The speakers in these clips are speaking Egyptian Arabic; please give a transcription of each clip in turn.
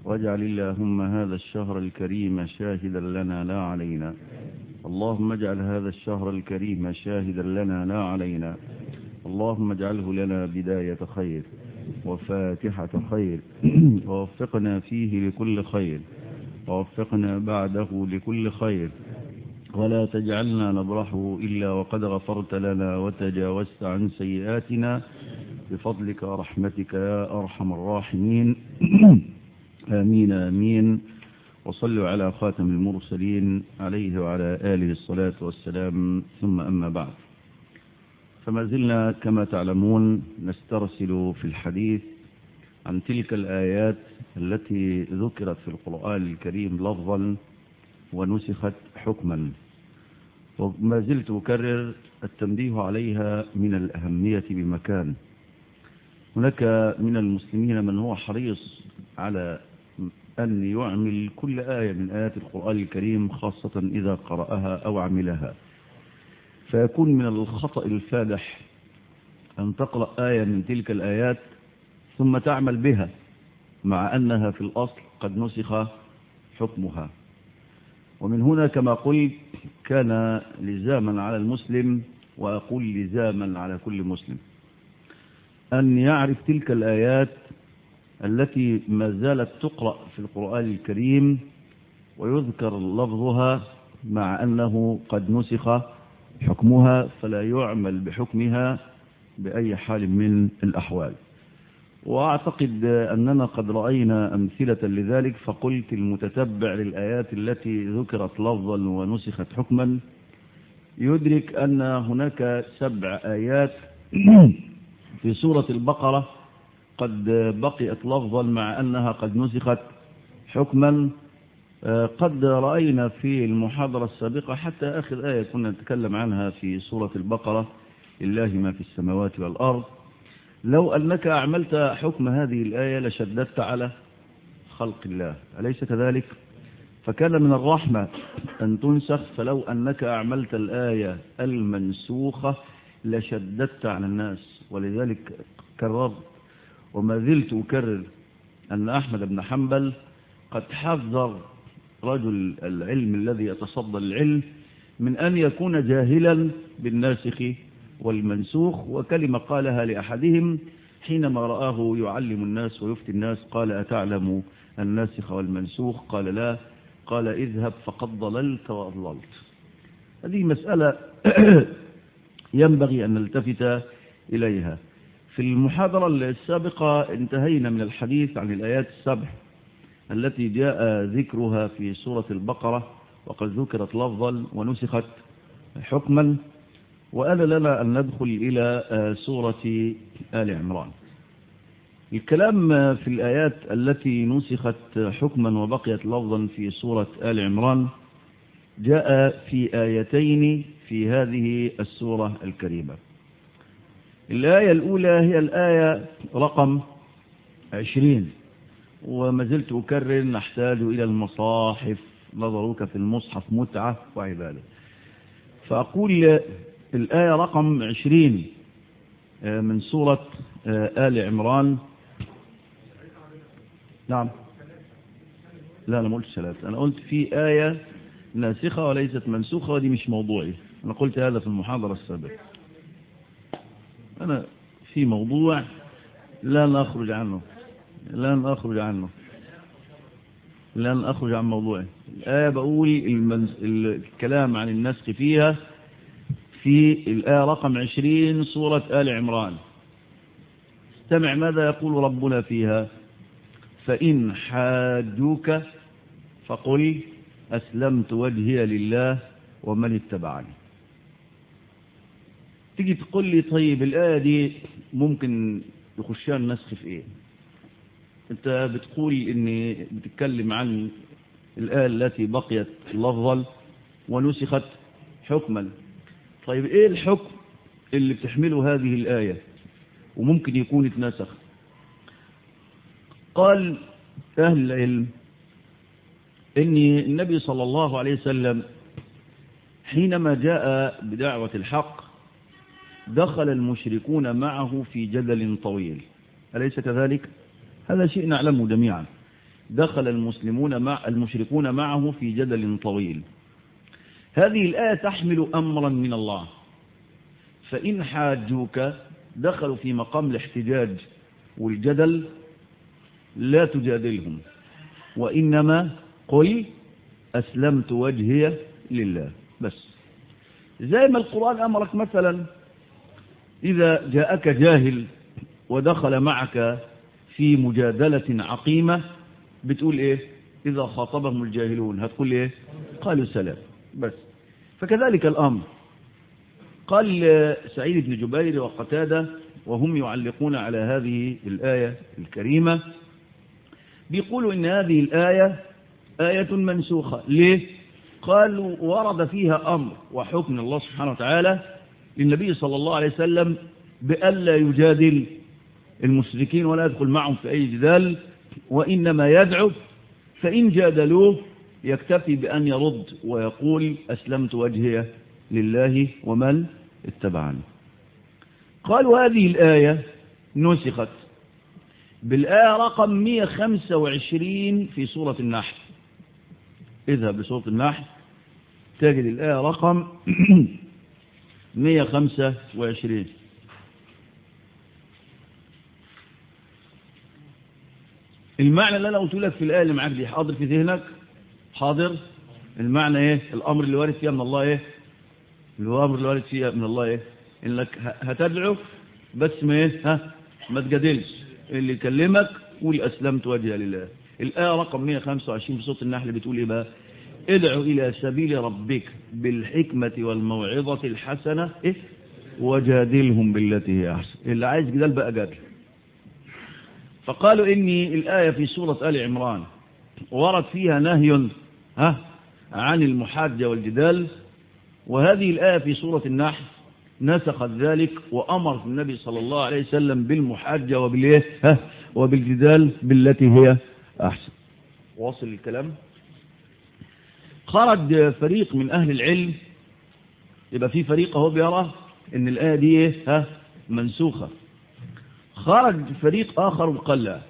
واجعل اللهم هذا الشهر الكريم شاهدا لنا لا علينا اللهم اجعل هذا الشهر الكريم شاهدا لنا لا علينا اللهم اجعله لنا بداية خير وفاتحة خير ووفقنا فيه لكل خير ووفقنا بعده لكل خير ولا تجعلنا نبرحه إلا وقد غفرت لنا وتجاوزت عن سيئاتنا بفضلك ورحمتك يا أرحم الراحمين آمين آمين وصلوا على خاتم المرسلين عليه وعلى آله الصلاة والسلام ثم أما بعد فما زلنا كما تعلمون نسترسل في الحديث عن تلك الآيات التي ذكرت في القرآن الكريم لفظا ونسخت حكما وما زلت أكرر التنبيه عليها من الأهمية بمكان هناك من المسلمين من هو حريص على أن يعمل كل آية من آيات القرآن الكريم خاصة إذا قرأها أو عملها فيكون من الخطأ الفادح أن تقرأ آية من تلك الآيات ثم تعمل بها مع أنها في الأصل قد نسخ حكمها ومن هنا كما قلت كان لزاما على المسلم وأقول لزاما على كل مسلم أن يعرف تلك الآيات التي ما زالت تقرأ في القرآن الكريم ويذكر لفظها مع أنه قد نسخ حكمها فلا يعمل بحكمها بأي حال من الأحوال وأعتقد أننا قد رأينا أمثلة لذلك فقلت المتتبع للآيات التي ذكرت لفظا ونسخت حكما يدرك أن هناك سبع آيات في سورة البقرة قد بقيت لفظا مع أنها قد نسخت حكما قد رأينا في المحاضرة السابقة حتى آخر آية كنا نتكلم عنها في سورة البقرة لله ما في السماوات والأرض لو أنك أعملت حكم هذه الآية لشددت على خلق الله أليس كذلك فكان من الرحمة أن تنسخ فلو أنك أعملت الآية المنسوخة لشددت على الناس ولذلك كررت وما زلت أكرر أن أحمد بن حنبل قد حذر رجل العلم الذي يتصدى العلم من أن يكون جاهلا بالناسخ والمنسوخ وكلمة قالها لأحدهم حينما رآه يعلم الناس ويفتي الناس قال أتعلم الناسخ والمنسوخ قال لا قال اذهب فقد ضللت وأضللت هذه مسألة ينبغي أن نلتفت إليها في المحاضرة السابقة انتهينا من الحديث عن الآيات السبع التي جاء ذكرها في سورة البقرة وقد ذكرت لفظا ونسخت حكما وآن لنا أن ندخل إلى سورة آل عمران الكلام في الآيات التي نسخت حكما وبقيت لفظا في سورة آل عمران جاء في آيتين في هذه السورة الكريمة الآية الأولى هي الآية رقم عشرين وما زلت أكرر نحتاج إلى المصاحف نظرك في المصحف متعة وعبادة فأقول الآية رقم عشرين من سورة آل عمران نعم لا أنا ما قلت ثلاثة أنا قلت في آية ناسخة وليست منسوخة ودي مش موضوعي أنا قلت هذا في المحاضرة السابقة أنا في موضوع لن أخرج عنه لن أخرج عنه لن أخرج عن موضوعي الآية بقول المنز... الكلام عن النسخ فيها في الآية رقم عشرين سورة آل عمران استمع ماذا يقول ربنا فيها فإن حاجوك فقل أسلمت وجهي لله ومن اتبعني تيجي تقول لي طيب الآية دي ممكن يخشها النسخ في ايه انت بتقول ان بتتكلم عن الآية التي بقيت لفظا ونسخت حكما طيب ايه الحكم اللي بتحمله هذه الآية وممكن يكون اتنسخ قال أهل العلم ان النبي صلى الله عليه وسلم حينما جاء بدعوة الحق دخل المشركون معه في جدل طويل أليس كذلك؟ هذا شيء نعلمه جميعا دخل المسلمون مع المشركون معه في جدل طويل هذه الآية تحمل أمرا من الله فإن حاجوك دخلوا في مقام الاحتجاج والجدل لا تجادلهم وإنما قل أسلمت وجهي لله بس زي ما القرآن أمرك مثلا إذا جاءك جاهل ودخل معك في مجادلة عقيمة بتقول إيه إذا خاطبهم الجاهلون هتقول إيه قالوا سلام بس فكذلك الأمر قال سعيد بن جبير وقتادة وهم يعلقون على هذه الآية الكريمة بيقولوا إن هذه الآية آية منسوخة ليه؟ قالوا ورد فيها أمر وحكم الله سبحانه وتعالى للنبي صلى الله عليه وسلم بألا يجادل المشركين ولا يدخل معهم في أي جدال وإنما يدعو فإن جادلوه يكتفي بأن يرد ويقول أسلمت وجهي لله ومن اتبعني قالوا هذه الآية نسخت بالآية رقم 125 في سورة النحل اذهب لسورة النحل تجد الآية رقم 125 المعنى اللي انا قلت لك في الآية اللي معاك دي حاضر في ذهنك حاضر المعنى ايه الامر اللي وارد فيها من الله ايه الامر اللي وارد فيها من الله ايه انك هتدعو بس ما ايه ها ما تجادلش اللي يكلمك قول اسلمت وجهي لله الايه رقم 125 في سوره النحل بتقول ايه بقى ادعو الى سبيل ربك بالحكمه والموعظه الحسنه ايه وجادلهم بالتي هي احسن اللي عايز جدال بقى جادل فقالوا اني الايه في سوره ال عمران ورد فيها نهي ها عن المحاجة والجدال وهذه الآية في سورة النحل نسخت ذلك وأمر النبي صلى الله عليه وسلم بالمحاجة وبالإيه ها وبالجدال بالتي هي أحسن واصل الكلام خرج فريق من أهل العلم يبقى في فريق اهو بيرى ان الآية دي إيه ها منسوخة خرج فريق آخر وقال لا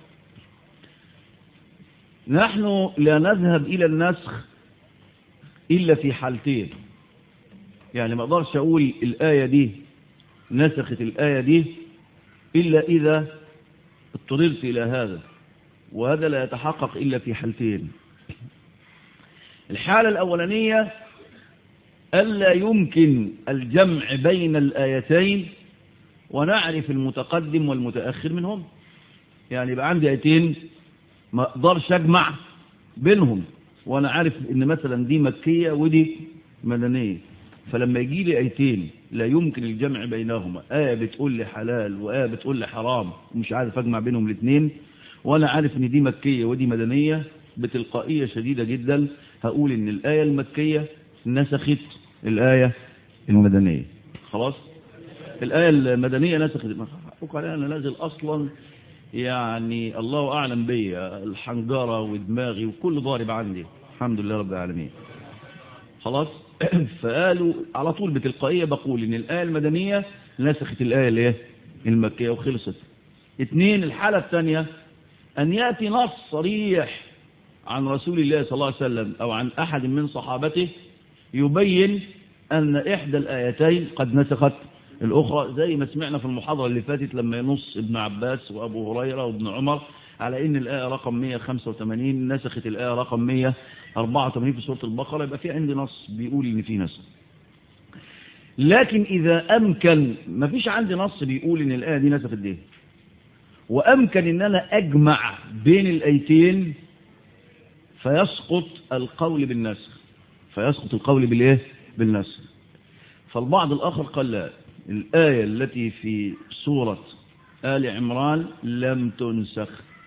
نحن لا نذهب إلى النسخ إلا في حالتين يعني ما أقدرش أقول الآية دي نسخت الآية دي إلا إذا اضطررت إلى هذا وهذا لا يتحقق إلا في حالتين الحالة الأولانية ألا يمكن الجمع بين الآيتين ونعرف المتقدم والمتأخر منهم يعني يبقى عندي آيتين ما اقدرش اجمع بينهم وانا عارف ان مثلا دي مكية ودي مدنية فلما يجي لي ايتين لا يمكن الجمع بينهما آية بتقول لي حلال وآية بتقول لي حرام ومش عارف اجمع بينهم الاثنين وانا عارف ان دي مكية ودي مدنية بتلقائية شديدة جدا هقول ان الآية المكية نسخت الآية المدنية خلاص الآية المدنية نسخت حقوق عليها أنا نازل أصلا يعني الله أعلم بي الحنجرة ودماغي وكل ضارب عندي الحمد لله رب العالمين خلاص فقالوا على طول بتلقائية بقول إن الآية المدنية نسخت الآية الايه المكية وخلصت اثنين الحالة الثانية أن يأتي نص صريح عن رسول الله صلى الله عليه وسلم أو عن أحد من صحابته يبين أن إحدى الآيتين قد نسخت الأخرى زي ما سمعنا في المحاضرة اللي فاتت لما ينص ابن عباس وأبو هريرة وابن عمر على إن الآية رقم 185 نسخت الآية رقم 184 في سورة البقرة يبقى في عندي نص بيقول إن في نسخ لكن إذا أمكن ما فيش عندي نص بيقول إن الآية دي نسخت دي وأمكن إن أنا أجمع بين الآيتين فيسقط القول بالنسخ فيسقط القول بالإيه بالنسخ فالبعض الآخر قال لا الآية التي في سورة آل عمران لم تنسخ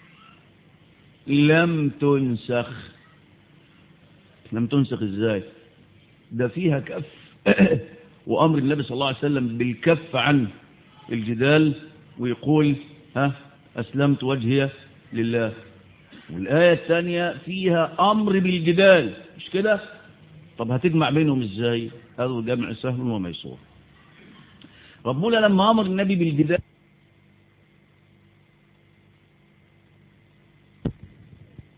لم تنسخ لم تنسخ ازاي ده فيها كف وأمر النبي صلى الله عليه وسلم بالكف عن الجدال ويقول ها أسلمت وجهي لله والآية الثانية فيها أمر بالجدال مش كده طب هتجمع بينهم ازاي هذا جمع سهل وميسور ربنا لما أمر النبي بالجدال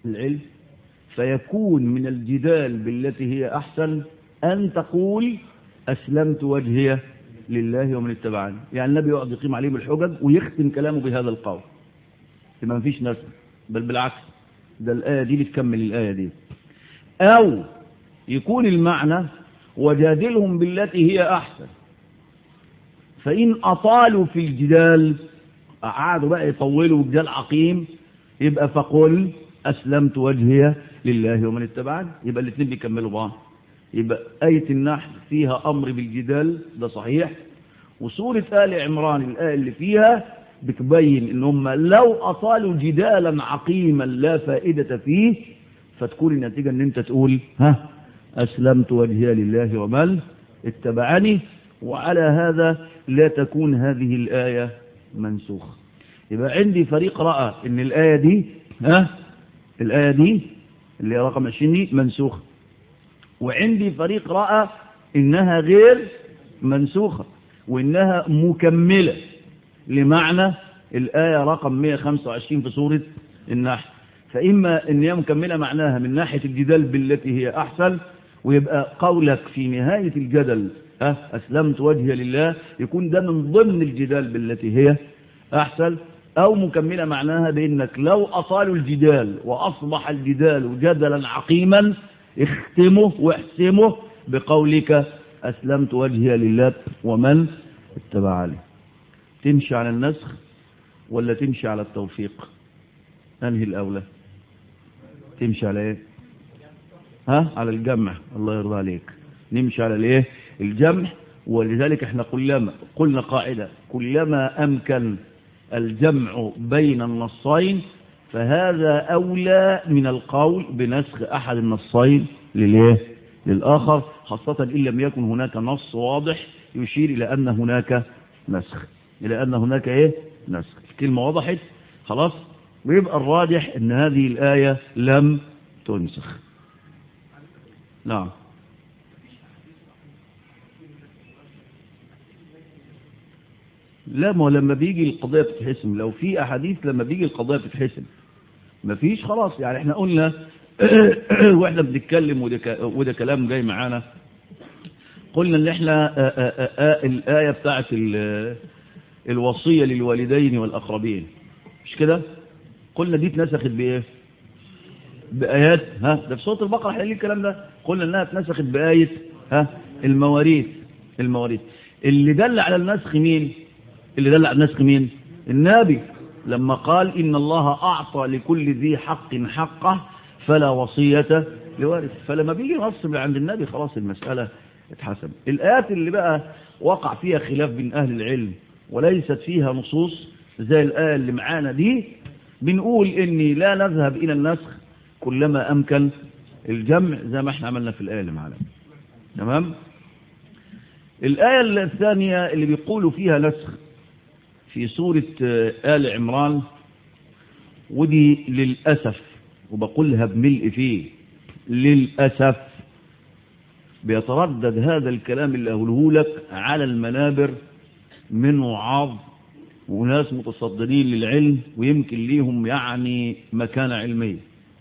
العلم فيكون من الجدال بالتي هي أحسن أن تقول أسلمت وجهي لله ومن اتبعني يعني النبي يقعد يقيم عليهم الحجج ويختم كلامه بهذا القول ما فيش نسل بل بالعكس ده الآية دي بتكمل الآية دي أو يكون المعنى وجادلهم بالتي هي أحسن فإن أطالوا في الجدال قعدوا بقى يطولوا جدال عقيم يبقى فقل أسلمت وجهي لله ومن اتبعني يبقى الاثنين بيكملوا بعض يبقى آية النحل فيها أمر بالجدال ده صحيح وسورة آل عمران الآية اللي فيها بتبين إن هم لو أطالوا جدالا عقيما لا فائدة فيه فتكون النتيجة إن أنت تقول ها أسلمت وجهي لله ومن اتبعني وعلى هذا لا تكون هذه الآية منسوخة يبقى عندي فريق رأى إن الآية دي ها الآية دي اللي هي رقم 20 دي منسوخة وعندي فريق رأى إنها غير منسوخة وإنها مكملة لمعنى الآية رقم 125 في سورة النحل فإما إن هي مكملة معناها من ناحية الجدال بالتي هي أحسن ويبقى قولك في نهاية الجدل أه أسلمت وجهي لله يكون ده من ضمن الجدال بالتي هي أحسن أو مكملة معناها بأنك لو أطالوا الجدال وأصبح الجدال جدلا عقيما اختمه واحسمه بقولك أسلمت وجهي لله ومن اتبعني تمشي على النسخ ولا تمشي على التوفيق أنهي الأولى تمشي على إيه ها على الجمع الله يرضى عليك نمشي على الايه الجمع ولذلك احنا كلما قلنا قاعدة كلما أمكن الجمع بين النصين فهذا أولى من القول بنسخ أحد النصين لليه للآخر خاصة إن لم يكن هناك نص واضح يشير إلى أن هناك نسخ إلى أن هناك إيه نسخ الكلمة وضحت خلاص ويبقى الراجح أن هذه الآية لم تنسخ نعم لا ما لما بيجي القضية بتتحسم لو في أحاديث لما بيجي القضية بتتحسم مفيش خلاص يعني احنا قلنا واحنا بنتكلم وده, وده كلام جاي معانا قلنا ان احنا آآ آآ الآية بتاعت الوصية للوالدين والأقربين مش كده قلنا دي اتنسخت بإيه بآيات ها ده في سورة البقرة احنا الكلام ده قلنا انها اتنسخت بآية ها المواريث المواريث اللي دل على النسخ مين اللي دل على النسخ مين النبي لما قال إن الله أعطى لكل ذي حق حقه فلا وصية لوارث فلما بيجي نص من عند النبي خلاص المسألة اتحسب الآيات اللي بقى وقع فيها خلاف بين أهل العلم وليست فيها نصوص زي الآية اللي معانا دي بنقول إني لا نذهب إلى النسخ كلما أمكن الجمع زي ما احنا عملنا في الآية اللي معانا تمام الآية الثانية اللي بيقولوا فيها نسخ في سورة آل عمران ودي للأسف وبقولها بملء فيه للأسف بيتردد هذا الكلام اللي أقوله لك على المنابر من وعاظ وناس متصدرين للعلم ويمكن ليهم يعني مكانة علمية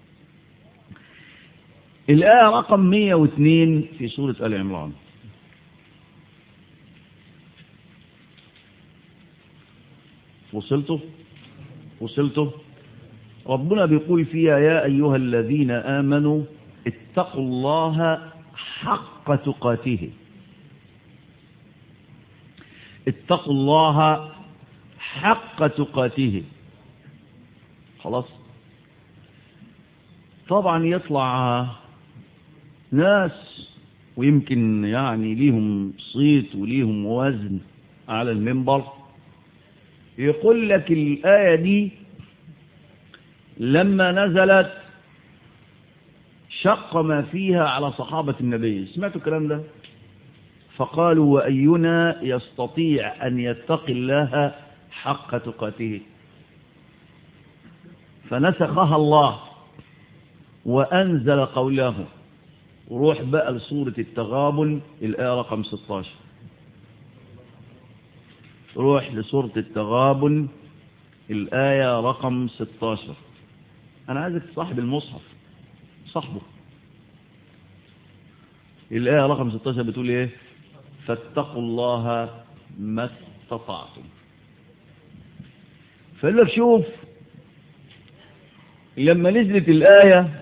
الآية رقم 102 في سورة آل عمران وصلته وصلته ربنا بيقول فيها يا أيها الذين آمنوا اتقوا الله حق تقاته اتقوا الله حق تقاته خلاص طبعا يطلع ناس ويمكن يعني ليهم صيت وليهم وزن على المنبر يقول لك الآية دي لما نزلت شق ما فيها على صحابة النبي سمعتوا الكلام ده فقالوا وأينا يستطيع أن يتقي الله حق تقاته فنسخها الله وأنزل قوله روح بقى لسورة التغابن الآية رقم 16 روح لسورة التغابن الآية رقم 16 أنا عايزك تصاحب المصحف صاحبه الآية رقم 16 بتقول إيه فاتقوا الله ما استطعتم فقال لك شوف لما نزلت الآية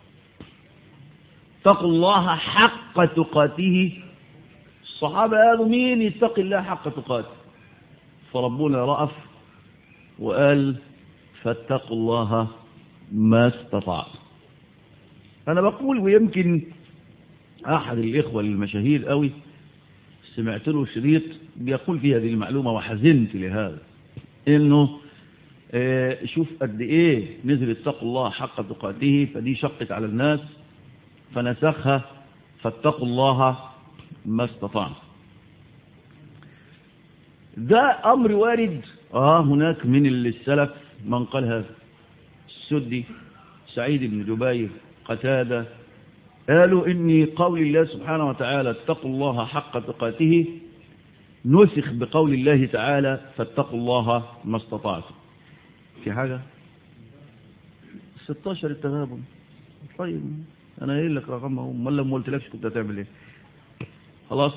اتقوا الله حق تقاته الصحابة قالوا مين يتقي الله حق تقاته فربنا رأف وقال فاتقوا الله ما استطعتم أنا بقول ويمكن أحد الإخوة المشاهير قوي سمعت له شريط بيقول في هذه المعلومة وحزنت لهذا إنه آه شوف قد إيه نزل اتقوا الله حق تقاته فدي شقت على الناس فنسخها فاتقوا الله ما استطعنا ده أمر وارد آه هناك من السلف من قال هذا السدي سعيد بن جبير قتادة قالوا إني قول الله سبحانه وتعالى اتقوا الله حق تقاته نسخ بقول الله تعالى فاتقوا الله ما استطعتم في حاجة 16 التغابن طيب انا قايل لك رقمهم امال لما قلت لكش كنت هتعمل ايه خلاص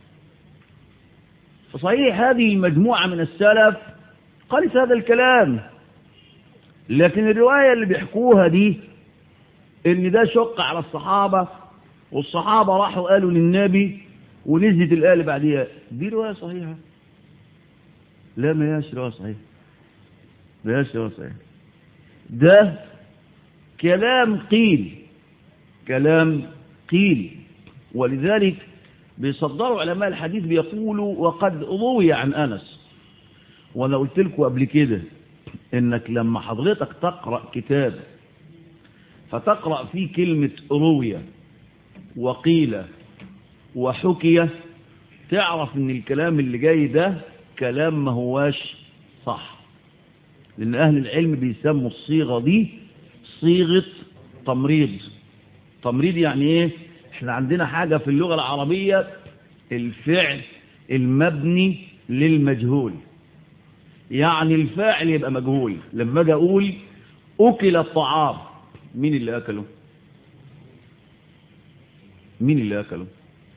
فصحيح هذه المجموعة من السلف قالت هذا الكلام لكن الرواية اللي بيحكوها دي ان ده شق على الصحابة والصحابة راحوا قالوا للنبي ونزلت الآية اللي بعديها دي رواية صحيحة لا ما هياش رواية صحيحة ما هياش رواية صحيحة ده كلام قيل كلام قيل ولذلك بيصدروا علماء الحديث بيقولوا وقد روي عن أنس وانا قلت لكم قبل كده انك لما حضرتك تقرأ كتاب فتقرأ فيه كلمة روية وقيل وحكية تعرف ان الكلام اللي جاي ده كلام ما هواش صح لان اهل العلم بيسموا الصيغة دي صيغة تمريض تمريض يعني ايه احنا عندنا حاجة في اللغة العربية الفعل المبني للمجهول يعني الفاعل يبقى مجهول لما اجي اقول اكل الطعام مين اللي اكله مين اللي اكله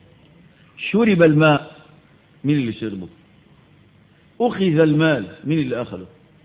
شرب الماء مين اللي شربه اخذ المال مين اللي اخذه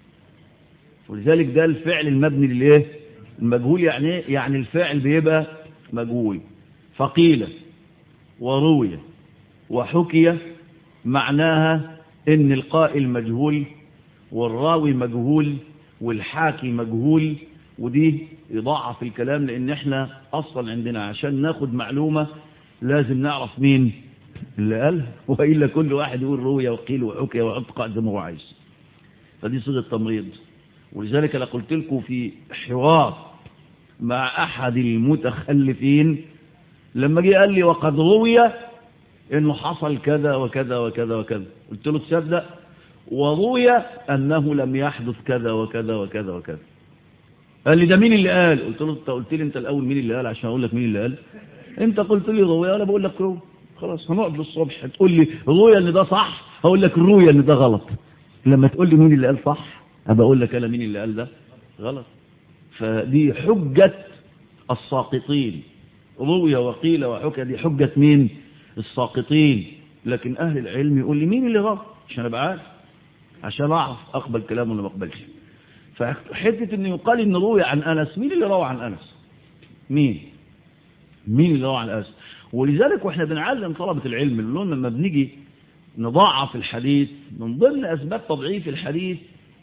ولذلك ده الفعل المبني للايه المجهول يعني ايه يعني الفاعل بيبقى مجهول فقيل وروي وحكي معناها ان القائل مجهول والراوي مجهول والحاكي مجهول ودي يضاعف الكلام لان احنا اصلا عندنا عشان ناخد معلومة لازم نعرف مين اللي قالها وإلا كل واحد يقول روية وقيل وحكي وعتق زي ما هو عايز فدي صيغة تمريض ولذلك انا قلت لكم في حوار مع احد المتخلفين لما جه قال لي وقد روي انه حصل كذا وكذا وكذا وكذا قلت له تصدق وروي انه لم يحدث كذا وكذا وكذا وكذا قال لي ده مين اللي قال قلت له انت قلت لي انت الاول مين اللي قال عشان اقول لك مين اللي قال انت قلت لي روي انا بقول لك روي خلاص هنقعد للصبح تقول لي روي ان ده صح هقول لك روي ان ده غلط لما تقول لي مين اللي قال صح ابقى اقول لك انا مين اللي قال ده غلط فدي حجة الساقطين روي وقيل وحكى دي حجة مين الساقطين لكن اهل العلم يقول لي مين اللي غلط عشان ابقى عارف عشان اعرف اقبل كلامه ولا ما اقبلش فحته ان يقال ان روي عن انس مين اللي روى عن انس مين مين اللي روى عن انس ولذلك واحنا بنعلم طلبة العلم اللي لما بنيجي نضاعف الحديث من ضمن اسباب تضعيف الحديث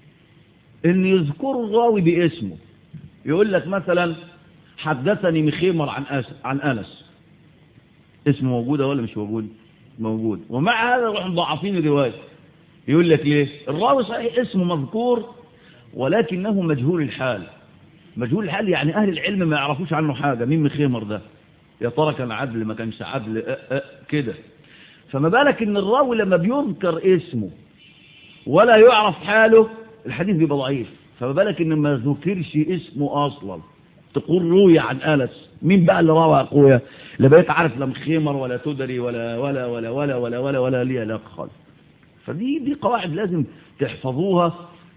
ان يذكروا الراوي باسمه يقول لك مثلا حدثني مخيمر عن أس عن انس اسمه موجود ولا مش موجود موجود ومع هذا يروحوا مضاعفين الروايه يقول لك ليه الراوي صحيح اسمه مذكور ولكنه مجهول الحال مجهول الحال يعني اهل العلم ما يعرفوش عنه حاجه مين مخيمر ده يا ترى كان عدل ما كانش عدل أه أه كده فما بالك ان الراوي لما بيذكر اسمه ولا يعرف حاله الحديث بيبقى ضعيف فما بالك ان ما ذكرش اسمه اصلا تقول روي عن انس مين بقى اللي روى اخويا لا بقيت عارف لا مخيمر ولا تدري ولا ولا ولا ولا ولا ولا ولا ليه علاقه خالص فدي دي قواعد لازم تحفظوها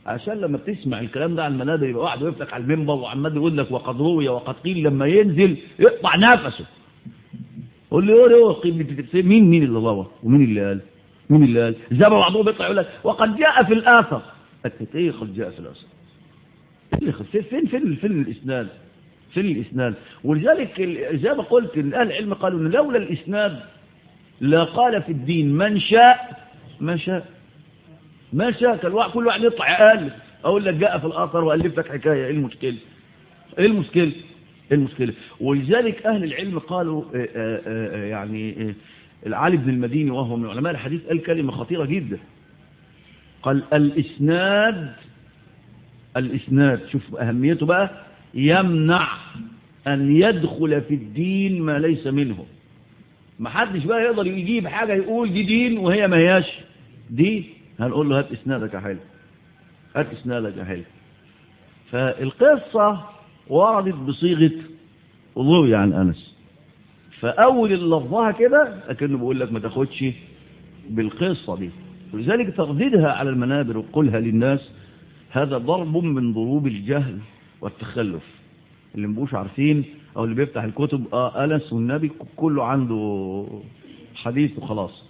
عشان لما بتسمع الكلام ده على المنابر يبقى واحد واقف لك على المنبر وعمال يقول لك وقد روي وقد قيل لما ينزل يقطع نفسه قول لي قول قيل مين مين اللي روى ومين اللي قال مين اللي قال زي ما بعضهم بيطلع يقول لك وقد جاء في الاثر قلت ايه قد جاء في الاثر فين فين فين الاسناد فين الاسناد ولذلك زي ما قلت ان اهل العلم قالوا ان لولا الاسناد لا قال في الدين من شاء ما شاء ما شاء كل واحد يطلع قال اقول لك جاء في الاثر والف لك حكايه ايه المشكله ايه المشكله ايه المشكله ولذلك اهل العلم قالوا آآ آآ يعني العالي بن المديني وهو من علماء الحديث قال كلمه خطيره جدا قال الاسناد الاسناد شوف اهميته بقى يمنع ان يدخل في الدين ما ليس منه ما حدش بقى يقدر يجيب حاجه يقول دي دين وهي ما هياش دين هنقول له هات اسنادك يا حلو هات اسنادك يا حلو فالقصة وردت بصيغة روي عن أنس فأول اللفظها كده أكنه بيقول لك ما تاخدش بالقصة دي ولذلك ترديدها على المنابر وقولها للناس هذا ضرب من ضروب الجهل والتخلف اللي مبقوش عارفين أو اللي بيفتح الكتب آه أنس والنبي كله عنده حديث وخلاص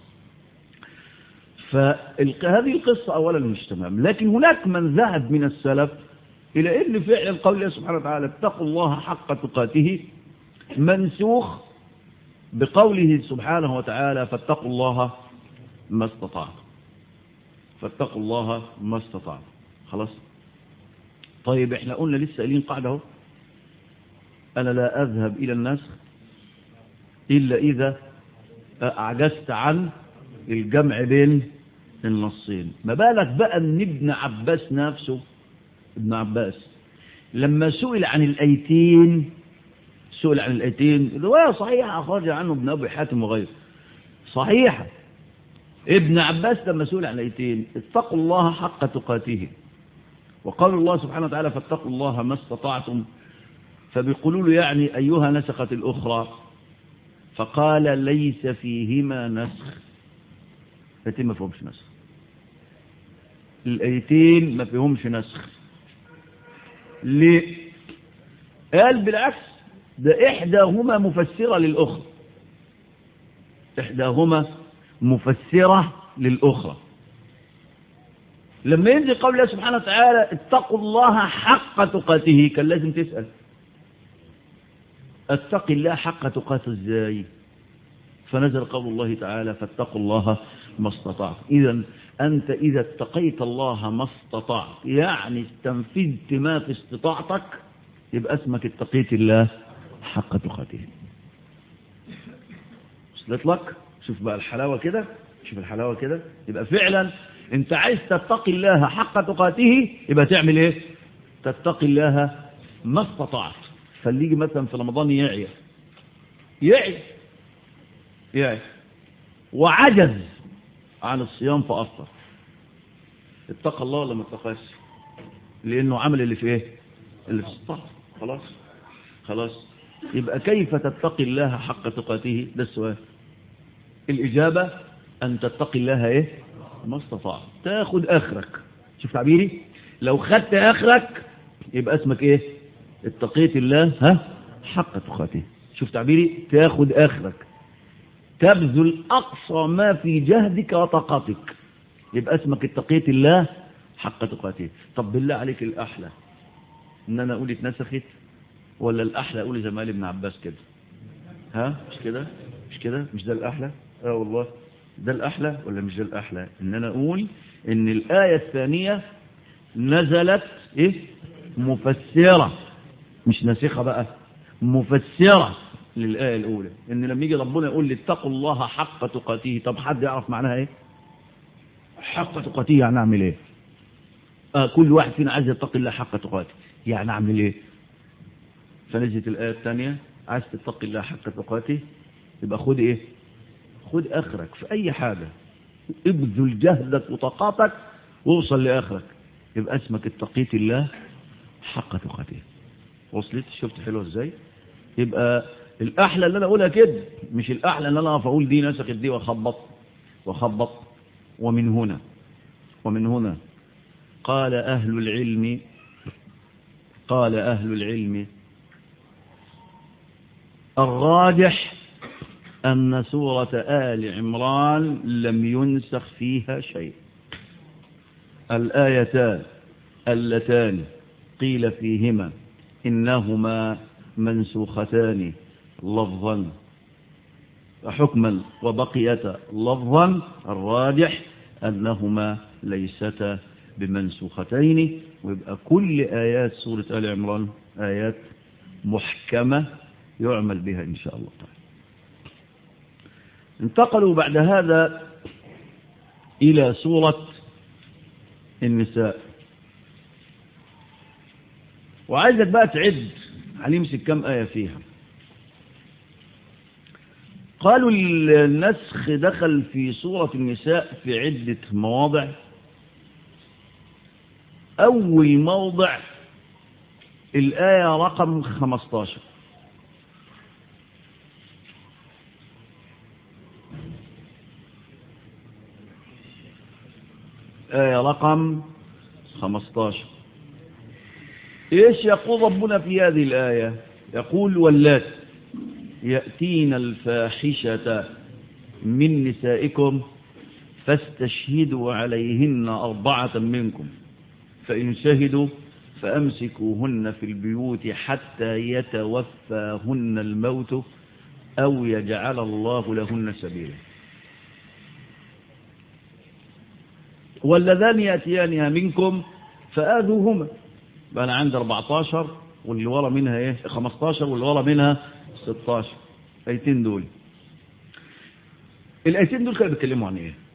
فهذه القصة أولا مش تمام لكن هناك من ذهب من السلف إلى أن فعل قول الله سبحانه وتعالى اتقوا الله حق تقاته منسوخ بقوله سبحانه وتعالى فاتقوا الله ما استطعتم فاتقوا الله ما استطعتم خلاص طيب احنا قلنا لسه قايلين قاعده اهو انا لا اذهب الى النسخ الا اذا اعجزت عن الجمع بين النصين ما بالك بقى ان ابن عباس نفسه ابن عباس لما سئل عن الايتين سئل عن الايتين روايه صحيحه اخرج عنه ابن ابي حاتم وغيره صحيحه ابن عباس لما سئل عن الايتين اتقوا الله حق تقاته وقال الله سبحانه وتعالى فاتقوا الله ما استطعتم فبيقولوا له يعني ايها نسخت الاخرى فقال ليس فيهما نسخ الايتين ما فيهمش نسخ الايتين ما فيهمش نسخ ليه قال بالعكس ده احداهما مفسرة للاخرى احداهما مفسرة للاخرى لما ينزل قول الله سبحانه وتعالى اتقوا الله حق تقاته كان لازم تسأل اتق الله حق تقاته ازاي فنزل قول الله تعالى فاتقوا الله ما استطعت إذا أنت إذا اتقيت الله ما استطعت يعني استنفذت ما في استطاعتك يبقى اسمك اتقيت الله حق تقاته وصلت لك شوف بقى الحلاوة كده شوف الحلاوة كده يبقى فعلا انت عايز تتقي الله حق تقاته يبقى تعمل ايه تتقي الله ما استطعت فاللي يجي مثلا في رمضان يعي يعي يعي وعجز عن الصيام فأفطر اتقى الله ولا ما اتقاش لأنه عمل اللي في ايه اللي في الصحة خلاص خلاص يبقى كيف تتقي الله حق تقاته ده السؤال الإجابة أن تتقي الله ايه ما استطاع تاخد آخرك شوف تعبيري لو خدت آخرك يبقى اسمك ايه اتقيت الله ها حق تقاته شوف تعبيري تاخد آخرك تبذل أقصى ما في جهدك وطاقتك يبقى اسمك اتقيت الله حق تقاته طب بالله عليك الأحلى إن أنا أقول اتنسخت ولا الأحلى أقول زي ما قال ابن عباس كده ها مش كده مش كده مش ده الأحلى اه والله ده الأحلى ولا مش ده الأحلى إن أنا أقول إن الآية الثانية نزلت إيه مفسرة مش ناسخة بقى مفسرة للآية الأولى إن لما يجي ربنا يقول لي اتقوا الله حق تقاته طب حد يعرف معناها إيه حق تقاته يعني أعمل إيه آه كل واحد فينا عايز يتقي الله حق تقاته يعني أعمل إيه فنزلت الآية الثانية عايز تتقي الله حق تقاته يبقى خد إيه خد آخرك في أي حاجة ابذل جهدك وطاقاتك واوصل لآخرك يبقى اسمك اتقيت الله حق تقاته وصلت شفت حلوة ازاي يبقى الأحلى اللي أنا أقولها كده مش الأحلى اللي أنا أقف أقول دي نسخت دي وأخبط وأخبط ومن هنا ومن هنا قال أهل العلم قال أهل العلم الراجح أن سورة آل عمران لم ينسخ فيها شيء الآيتان اللتان قيل فيهما إنهما منسوختان لفظا وحكما وبقيتا لفظا الراجح أنهما ليستا بمنسوختين ويبقى كل آيات سورة آل عمران آيات محكمة يعمل بها إن شاء الله تعالى انتقلوا بعد هذا إلى سورة النساء وعايزك بقى تعد هنمسك كم آية فيها قالوا النسخ دخل في سورة النساء في عدة مواضع أول موضع الآية رقم 15 آية رقم 15 إيش يقول ربنا في هذه الآية يقول واللات يأتين الفاحشة من نسائكم فاستشهدوا عليهن أربعة منكم فإن شهدوا فأمسكوهن في البيوت حتى يتوفاهن الموت أو يجعل الله لهن سبيلا واللذان يأتيانها منكم فآذوهما بقى أنا عندي 14 واللي ورا منها إيه 15 واللي ورا منها 16 الايتين دول الايتين دول كانوا بيتكلموا عن ايه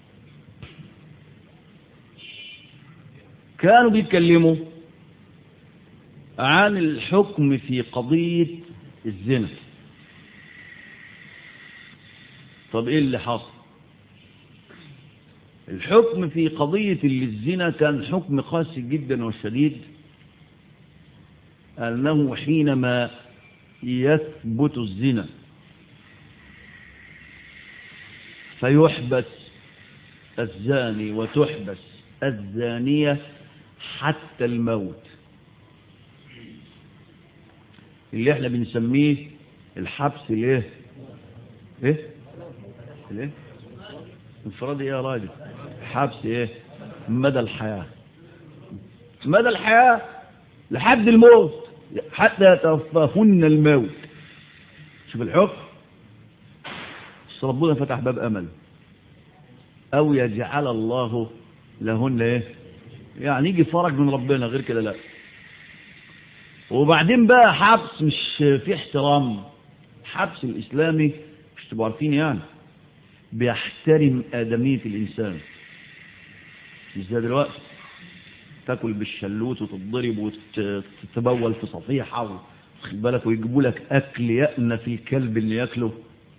كانوا بيتكلموا عن الحكم في قضية الزنا طب ايه اللي حصل الحكم في قضية اللي الزنا كان حكم قاسي جدا وشديد أنه حينما يثبت الزنا فيحبس الزاني وتحبس الزانية حتى الموت اللي احنا بنسميه الحبس الايه ايه الايه انفرادي ايه يا راجل حبس ايه مدى الحياة مدى الحياة لحد الموت حتى يتوفاهن الموت شوف الحكم بس ربنا فتح باب امل او يجعل الله لهن ايه يعني يجي فرج من ربنا غير كده لا وبعدين بقى حبس مش في احترام حبس الاسلامي مش تبقوا عارفين يعني بيحترم ادميه الانسان مش زي دلوقتي تاكل بالشلوت وتتضرب وتتبول في صفيحه واخد بالك ويجيبوا لك اكل يأنف الكلب اللي ياكله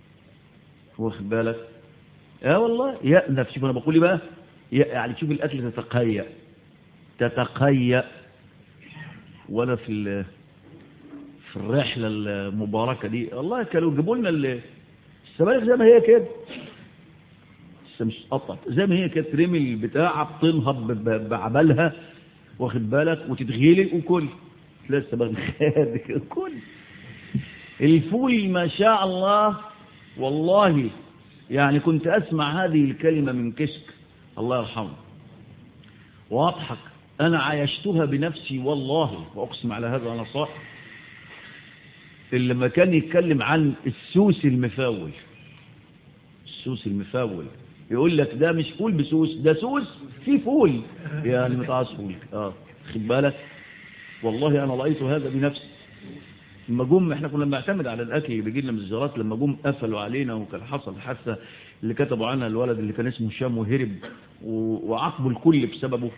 واخد بالك اه والله يأنف شوف انا بقول ايه بقى يعني تشوف الاكل تتقيأ تتقيأ ولا في في الرحله المباركه دي والله كانوا يجيبوا لنا السبانخ زي ما هي كده لسه مش قطعت زي ما هي كده ترمي البتاع بتنهض بعبالها واخد بالك وتتغيلي وكل تلاقي السبانخ كل الفول ما شاء الله والله يعني كنت اسمع هذه الكلمه من كشك الله يرحمه واضحك أنا عايشتها بنفسي والله وأقسم على هذا أنا صح اللي لما كان يتكلم عن السوس المفاول السوس المفاول يقول لك ده مش فول بسوس ده سوس في فول يعني متعص فول اه خد بالك والله أنا رأيت هذا بنفسي لما جم احنا كنا بنعتمد على الاكل اللي بيجي لنا من الزيارات لما جم قفلوا علينا وكان حصل حادثه اللي كتبوا عنها الولد اللي كان اسمه هشام وهرب وعاقبوا الكل بسببه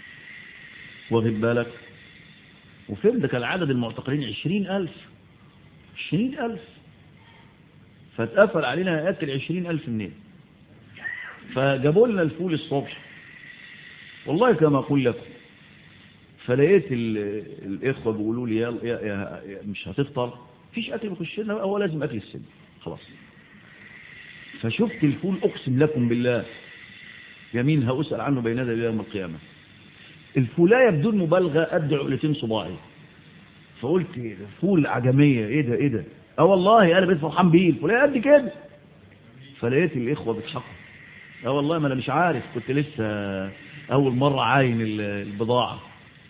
واخد بالك وفين ده كان عدد المعتقلين عشرين ألف عشرين ألف فاتقفل علينا يأكل عشرين ألف منين فجابوا لنا الفول الصبح والله كما أقول لكم فلقيت الإخوة بيقولوا لي يا, يا, يا, يا مش هتفطر فيش أكل بيخش لنا هو لازم أكل السن خلاص فشفت الفول أقسم لكم بالله يمين هأسأل عنه بين يدي يوم القيامة الفولايه بدون مبالغه قد عقلتين صباعي فقلت إيه ده فول عجميه ايه ده ايه ده اه والله انا بقيت فرحان بيه الفولايه قد كده فلقيت الاخوه بيضحكوا اه والله ما انا مش عارف كنت لسه اول مره عاين ال- البضاعه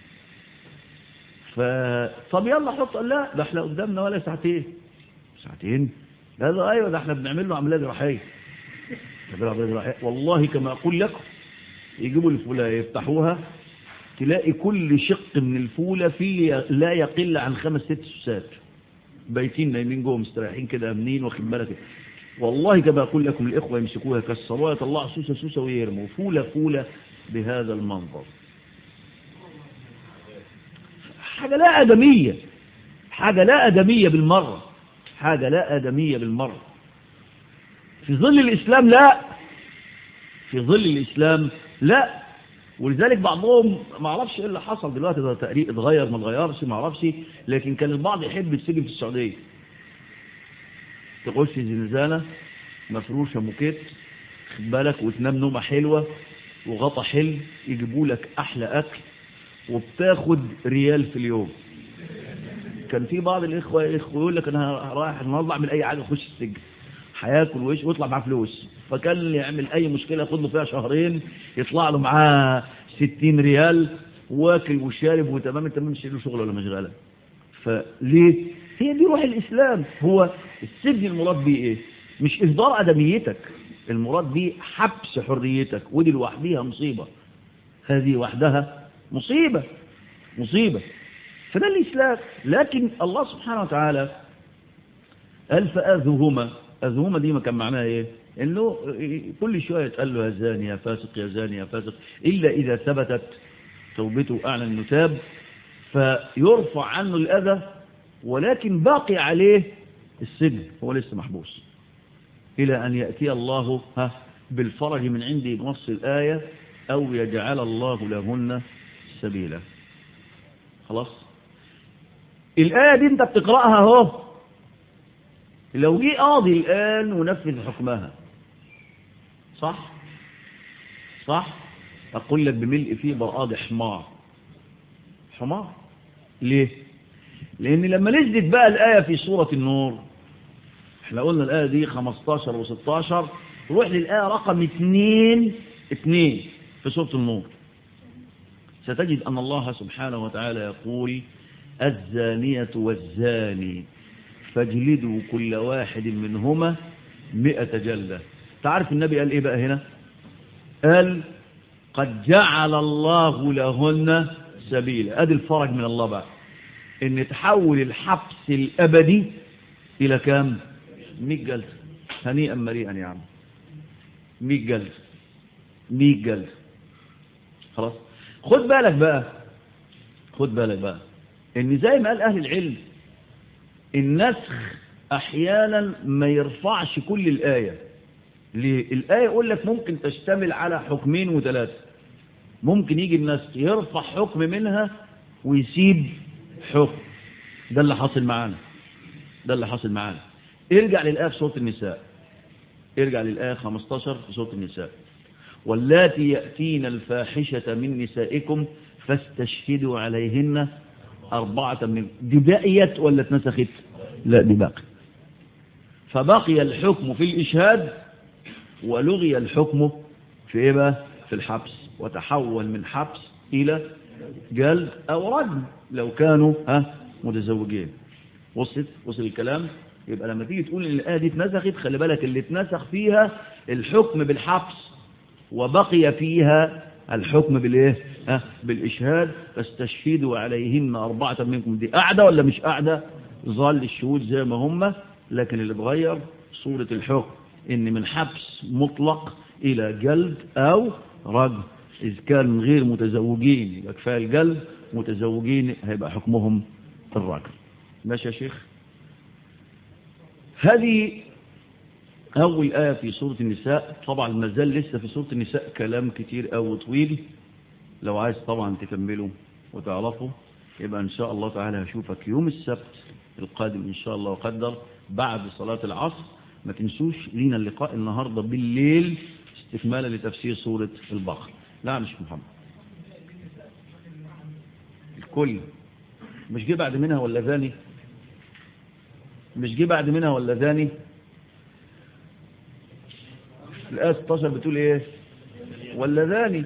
ف طب يلا حط قال لا ده احنا قدامنا ولا ساعتين ساعتين لا ده ايوه ده احنا بنعمل له عمليه جراحيه بنعمل له عمليه جراحيه والله كما اقول لكم يجيبوا الفولايه يفتحوها تلاقي كل شق من الفوله فيه لا يقل عن خمس ست سوسات بايتين نايمين جوه مستريحين كده امنين واخد بالك والله كما اقول لكم الاخوه يمسكوها يكسروها يطلعوا سوسه سوسه ويرموا فوله فوله بهذا المنظر حاجه لا ادميه حاجه لا ادميه بالمره حاجه لا ادميه بالمره في ظل الاسلام لا في ظل الاسلام لا ولذلك بعضهم ما اعرفش ايه اللي حصل دلوقتي ده تقريبا اتغير ما اتغيرش ما اعرفش لكن كان البعض يحب السجن في السعوديه تخش زنزانه مفروشه موكيت خد بالك وتنام نومه حلوه وغطا حلو يجيبوا لك احلى اكل وبتاخد ريال في اليوم كان في بعض الاخوه اخوه يقول لك انا رايح النهارده اعمل اي حاجه اخش السجن هياكل ويش ويطلع معاه فلوس فكان اللي يعمل اي مشكله ياخد له فيها شهرين يطلع له معاه 60 ريال واكل وشارب وتمام التمام مش له شغل ولا مشغله فليه هي دي روح الاسلام هو السجن المراد بيه ايه مش اصدار ادميتك المراد بيه حبس حريتك ودي لوحدها مصيبه هذه وحدها مصيبه مصيبه فده الاسلام لكن الله سبحانه وتعالى قال فاذوهما اذوهما دي ما كان معناها ايه انه كل شويه يتقال له يا زاني يا فاسق يا زاني يا فاسق الا اذا ثبتت توبته اعلن انه تاب فيرفع عنه الاذى ولكن باقي عليه السجن هو لسه محبوس الى ان ياتي الله ها بالفرج من عندي بنص الايه او يجعل الله لهن سبيلا خلاص الايه دي انت بتقراها اهو لو جه قاضي الآن ونفذ حكمها صح صح أقول لك بملء فيه برقاضي حمار حمار ليه لأن لما نزلت بقى الآية في سورة النور احنا قلنا الآية دي 15 و16 روح للآية رقم 2 2 في سورة النور ستجد أن الله سبحانه وتعالى يقول الزانية والزاني فاجلدوا كل واحد منهما مئة جلدة تعرف النبي قال ايه بقى هنا قال قد جعل الله لهن سبيلا ادي الفرج من الله بقى ان تحول الحبس الابدي الى كام 100 جلدة هنيئا مريئا يا عم 100 جلدة 100 جلدة خلاص خد بالك بقى خد بالك بقى ان زي ما قال اهل العلم النسخ احيانا ما يرفعش كل الآية ليه؟ الآية يقول لك ممكن تشتمل على حكمين وثلاثة ممكن يجي النسخ يرفع حكم منها ويسيب حكم ده اللي حاصل معانا ده اللي حاصل معانا ارجع للآية في سورة النساء ارجع للآية 15 في سورة النساء واللاتي يأتين الفاحشة من نسائكم فاستشهدوا عليهن أربعة من دي بقيت ولا اتنسخت لا دي باقي فبقي الحكم في الإشهاد ولغي الحكم في إيه بقى في الحبس وتحول من حبس إلى جلد أو رجم لو كانوا ها متزوجين وصلت وصل الكلام يبقى لما تيجي تقول ان الآية دي اتنسخت خلي بالك اللي اتنسخ فيها الحكم بالحبس وبقي فيها الحكم بالايه ها بالاشهاد فاستشهدوا عليهن اربعه منكم دي قاعده ولا مش قاعده ظل الشهود زي ما هم لكن اللي اتغير صوره الحكم ان من حبس مطلق الى جلد او رجم اذا كان غير متزوجين يبقى كفايه الجلد متزوجين هيبقى حكمهم الرجم ماشي يا شيخ هذه أول آية في سورة النساء طبعا ما زال لسه في سورة النساء كلام كتير أو طويل لو عايز طبعا تكمله وتعرفه يبقى إن شاء الله تعالى هشوفك يوم السبت القادم إن شاء الله وقدر بعد صلاة العصر ما تنسوش لينا اللقاء النهاردة بالليل استكمالا لتفسير سورة البقرة لا مش محمد كل مش جه بعد منها ولا ثاني مش جه بعد منها ولا ثاني الآية 16 بتقول ايه ولا ثاني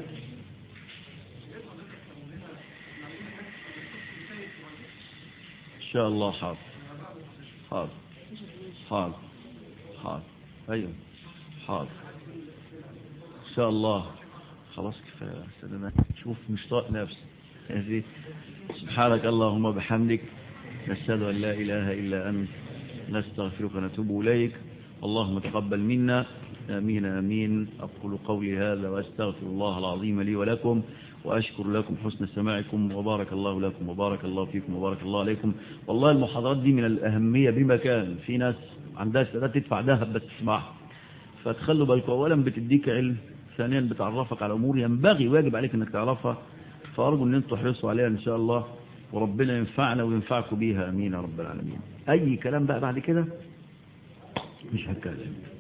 ان شاء الله حاضر حاضر حاضر حاضر ايوه حاضر ان شاء الله خلاص كفايه سلامات شوف مش طاق نفسي هذه سبحانك اللهم بحمدك نشهد ان لا اله الا انت نستغفرك ونتوب اليك اللهم تقبل منا امين امين اقول قولي هذا واستغفر الله العظيم لي ولكم واشكر لكم حسن سماعكم وبارك الله لكم وبارك الله فيكم وبارك الله عليكم والله المحاضرات دي من الاهميه بمكان في ناس عندها استعداد تدفع ذهب بس تسمعها فتخلوا بالكم اولا بتديك علم ثانيا بتعرفك على امور ينبغي واجب عليك انك تعرفها فارجو ان انتم تحرصوا عليها ان شاء الله وربنا ينفعنا وينفعكم بيها امين يا رب العالمين اي كلام بقى بعد كده مش هتكلم